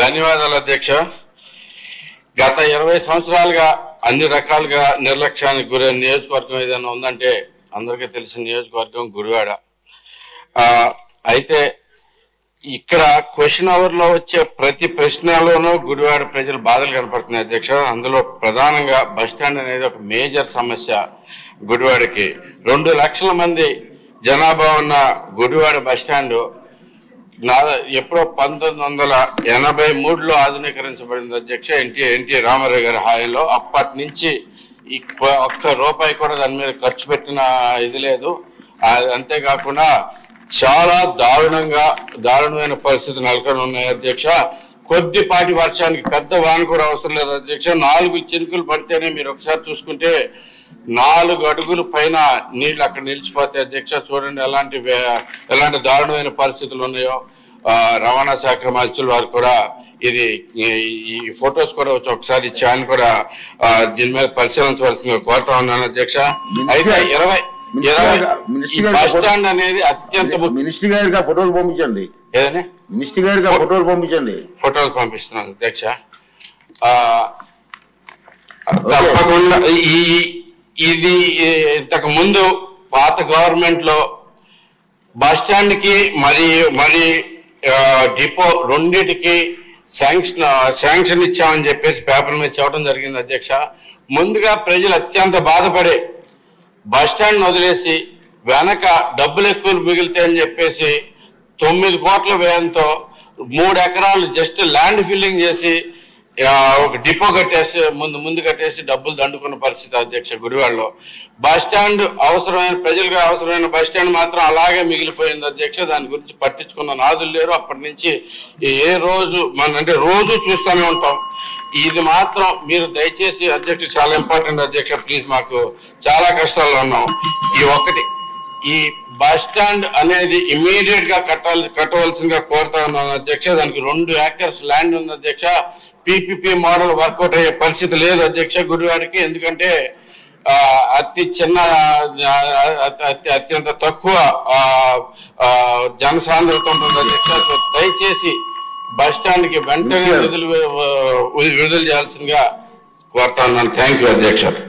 ధన్యవాదాలు అధ్యక్ష గత ఇరవై సంవత్సరాలుగా అన్ని రకాలుగా నిర్లక్ష్యానికి గురైన నియోజకవర్గం ఏదైనా ఉందంటే అందరికీ తెలిసిన నియోజకవర్గం గుడివాడ ఆ, అయితే ఇక్కడ క్వశ్చన్ అవర్ లో వచ్చే ప్రతి ప్రశ్నలోనూ గుడివాడ ప్రజలు బాధలు కనపడుతున్నాయి అధ్యక్ష అందులో ప్రధానంగా బస్ స్టాండ్ అనేది ఒక మేజర్ సమస్య గుడివాడకి రెండు లక్షల మంది జనాభా ఉన్న గుడివాడ బస్ స్టాండ్ నా ఎప్పుడో పంతొమ్మిది వందల ఎనభై మూడులో ఆధునీకరించబడింది అధ్యక్ష ఎన్టీ ఎన్టీ రామారావు గారి హాయంలో అప్పటి నుంచి ఈ కొ- ఒక్క రూపాయి కూడా దాని మీద ఖర్చు పెట్టిన ఇది లేదు ఆ, అంతేకాకుండా చాలా దారుణంగా దారుణమైన పరిస్థితులు నెలకొని ఉన్నాయి అధ్యక్ష కొద్దిపాటి వర్షానికి పెద్ద వాన కూడా అవసరం లేదు అధ్యక్ష నాలుగు చినుకులు పడితేనే మీరు ఒకసారి చూసుకుంటే నాలుగు అడుగుల పైన నీళ్లు అక్కడ నిలిచిపోతాయి అధ్యక్ష చూడండి ఎలాంటి వే- ఎలాంటి దారుణమైన పరిస్థితులు ఉన్నాయో ఆ, రవాణా శాఖ మంత్రులు వారు కూడా ఇది ఈ- ఈ ఫొటోస్ కూడా వచ్చి ఒకసారి ఇచ్చి ఆయన కూడా ఆ, దీని మీద పరిశీలించవలసిందిగా కోరుతా ఉన్నాను అధ్యక్ష అయితే ఇరవై ఇరవై ఈ బస్ స్టాండ్ అనేది అత్యంత ముఖ్య మినిస్టర్ గారికి ఆ ఫోటోలు పంపించండి ఏదైనా మినిస్టర్ గారికి ఆ ఫోటోలు పంపించండి ఫోటోలు పంపిస్తున్నాను అధ్యక్ష ఆ, తప్పకుండా ఈ ఈ- ఇది ఇంతకు ముందు పాత గవర్నమెంట్ లో బస్ స్టాండ్ కి మరి మరి ఆ, డిపో రెండిటికి శాంక్షన్ శాంక్షన్ ఇచ్చామని చెప్పేసి పేపర్ మీద చెప్పడం జరిగింది అధ్యక్ష ముందుగా ప్రజలు అత్యంత బాధపడే బస్ స్టాండ్ వదిలేసి వెనక డబ్బులు ఎక్కువ మిగిలితే అని చెప్పేసి తొమ్మిది కోట్ల వ్యయంతో మూడు ఎకరాలు జస్ట్ ల్యాండ్ ఫిల్లింగ్ చేసి ఆ, ఒక డిపో కట్టేసి ముందు ముందు కట్టేసి డబ్బులు దండుకున్న పరిస్థితి అధ్యక్ష గుడివాడలో బస్ స్టాండ్ అవసరమైన ప్రజలకు అవసరమైన బస్ స్టాండ్ మాత్రం అలాగే మిగిలిపోయింది అధ్యక్ష దాని గురించి పట్టించుకున్న నాదులు లేరు అప్పటి నుంచి ఏ రోజు మన అంటే రోజు చూస్తూనే ఉంటాం ఇది మాత్రం మీరు దయచేసి అధ్యక్ష చాలా ఇంపార్టెంట్ అధ్యక్ష ప్లీజ్ మాకు చాలా కష్టాల్లో ఉన్నాం ఈ ఒక్కటి ఈ బస్ స్టాండ్ అనేది ఇమీడియట్ గా కట్టాలి కట్టవలసిందిగా కోరుతా ఉన్నాను అధ్యక్ష దానికి రెండు ఏకర్స్ ల్యాండ్ ఉంది అధ్యక్ష పీపీపీ మోడల్ వర్కౌట్ అయ్యే పరిస్థితి లేదు అధ్యక్ష గుడివాడికి ఎందుకంటే ఆ, అతి చిన్న ఆ, అతి- అతి- అత్యంత తక్కువ ఆ, ఆ, జనసాంద్రత ఉంటుంది అధ్యక్ష సో దయచేసి బస్ స్టాండ్ కి వెంటనే విడుదల విడుదల చేయాల్సిందిగా కోరుతా ఉన్నాను థ్యాంక్ యూ అధ్యక్ష